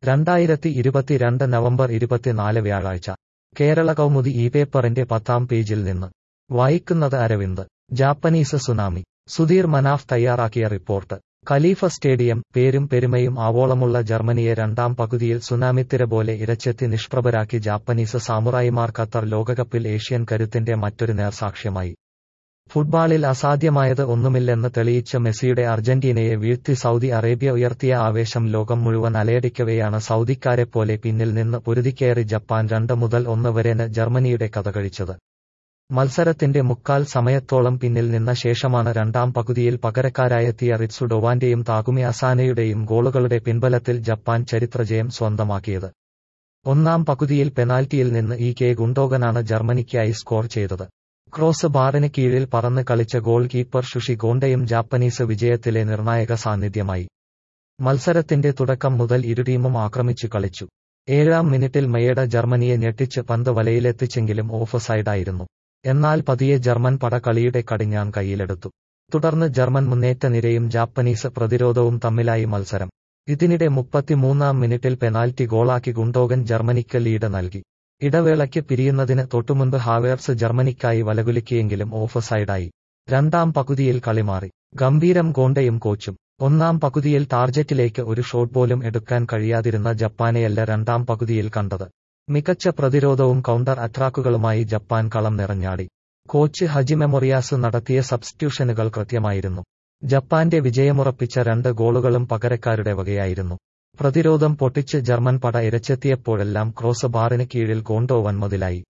രണ്ടായിരത്തി ഇരുപത്തിരണ്ട് നവംബർ ഇരുപത്തിനാല് വ്യാഴാഴ്ച കേരള കൗമുദി ഈ പേപ്പറിന്റെ പത്താം പേജിൽ നിന്ന് വായിക്കുന്നത് അരവിന്ദ് ജാപ്പനീസ് സുനാമി സുധീർ മനാഫ് തയ്യാറാക്കിയ റിപ്പോർട്ട് ഖലീഫ സ്റ്റേഡിയം പേരും പെരുമയും ആവോളമുള്ള ജർമ്മനിയെ രണ്ടാം പകുതിയിൽ സുനാമിത്തിര പോലെ ഇരച്ചെത്തി നിഷ്പ്രഭരാക്കി ജാപ്പനീസ് സാമുറായിമാർ ഖത്തർ ലോകകപ്പിൽ ഏഷ്യൻ കരുത്തിന്റെ മറ്റൊരു നേർസാക്ഷ്യമായി ഫുട്ബോളിൽ അസാധ്യമായത് ഒന്നുമില്ലെന്ന് തെളിയിച്ച മെസ്സിയുടെ അർജന്റീനയെ വീഴ്ത്തി സൗദി അറേബ്യ ഉയർത്തിയ ആവേശം ലോകം മുഴുവൻ അലയടിക്കവെയാണ് സൗദിക്കാരെപ്പോലെ പിന്നിൽ നിന്ന് പൊരുതിക്കയറി ജപ്പാൻ രണ്ട് മുതൽ ഒന്ന് വരെന് ജർമ്മനിയുടെ കഥ കഴിച്ചത് മത്സരത്തിന്റെ മുക്കാൽ സമയത്തോളം പിന്നിൽ നിന്ന ശേഷമാണ് രണ്ടാം പകുതിയിൽ പകരക്കാരായെത്തിയ റിറ്റ്സു ഡൊവാന്റെയും താകുമി അസാനയുടെയും ഗോളുകളുടെ പിൻബലത്തിൽ ജപ്പാൻ ചരിത്രജയം സ്വന്തമാക്കിയത് ഒന്നാം പകുതിയിൽ പെനാൽറ്റിയിൽ നിന്ന് ഇ കെ ഗുണ്ടോഗനാണ് ജർമ്മനിക്കായി സ്കോർ ചെയ്തത് ക്രോസ് ബാറിന് കീഴിൽ പറന്ന് കളിച്ച ഗോൾ കീപ്പർ ഷുഷി ഗോണ്ടയും ജാപ്പനീസ് വിജയത്തിലെ നിർണായക സാന്നിധ്യമായി മത്സരത്തിന്റെ തുടക്കം മുതൽ ഇരു ടീമും ആക്രമിച്ചു കളിച്ചു ഏഴാം മിനിറ്റിൽ മയേഡ ജർമ്മനിയെ ഞെട്ടിച്ച് പന്ത് വലയിലെത്തിച്ചെങ്കിലും ഓഫ് സൈഡായിരുന്നു എന്നാൽ പതിയെ ജർമ്മൻ പട കളിയുടെ കടിഞ്ഞാൺ കയ്യിലെടുത്തു തുടർന്ന് ജർമ്മൻ മുന്നേറ്റ നിരയും ജാപ്പനീസ് പ്രതിരോധവും തമ്മിലായി മത്സരം ഇതിനിടെ മുപ്പത്തിമൂന്നാം മിനിറ്റിൽ പെനാൽറ്റി ഗോളാക്കി ഗുണ്ടോഗൻ ജർമ്മനിക്ക് ലീഡ് നൽകി ഇടവേളയ്ക്ക് പിരിയുന്നതിന് തൊട്ടുമുൻപ് ഹാവേർസ് ജർമ്മനിക്കായി വലകുലുക്കിയെങ്കിലും ഓഫ് സൈഡായി രണ്ടാം പകുതിയിൽ കളിമാറി ഗംഭീരം ഗോണ്ടയും കോച്ചും ഒന്നാം പകുതിയിൽ ടാർജറ്റിലേക്ക് ഒരു ഷോട്ട് പോലും എടുക്കാൻ കഴിയാതിരുന്ന ജപ്പാനെയല്ല രണ്ടാം പകുതിയിൽ കണ്ടത് മികച്ച പ്രതിരോധവും കൗണ്ടർ അറ്റാക്കുകളുമായി ജപ്പാൻ കളം നിറഞ്ഞാടി കോച്ച് ഹജി മെമൊറിയാസ് നടത്തിയ സബ്സ്റ്റിറ്റ്യൂഷനുകൾ കൃത്യമായിരുന്നു ജപ്പാന്റെ വിജയമുറപ്പിച്ച രണ്ട് ഗോളുകളും പകരക്കാരുടെ വകയായിരുന്നു പ്രതിരോധം പൊട്ടിച്ച് ജർമ്മൻ പട ഇരച്ചെത്തിയപ്പോഴെല്ലാം ക്രോസ് ബാറിന് കീഴിൽ ഗോണ്ടോവൻ മുതലായി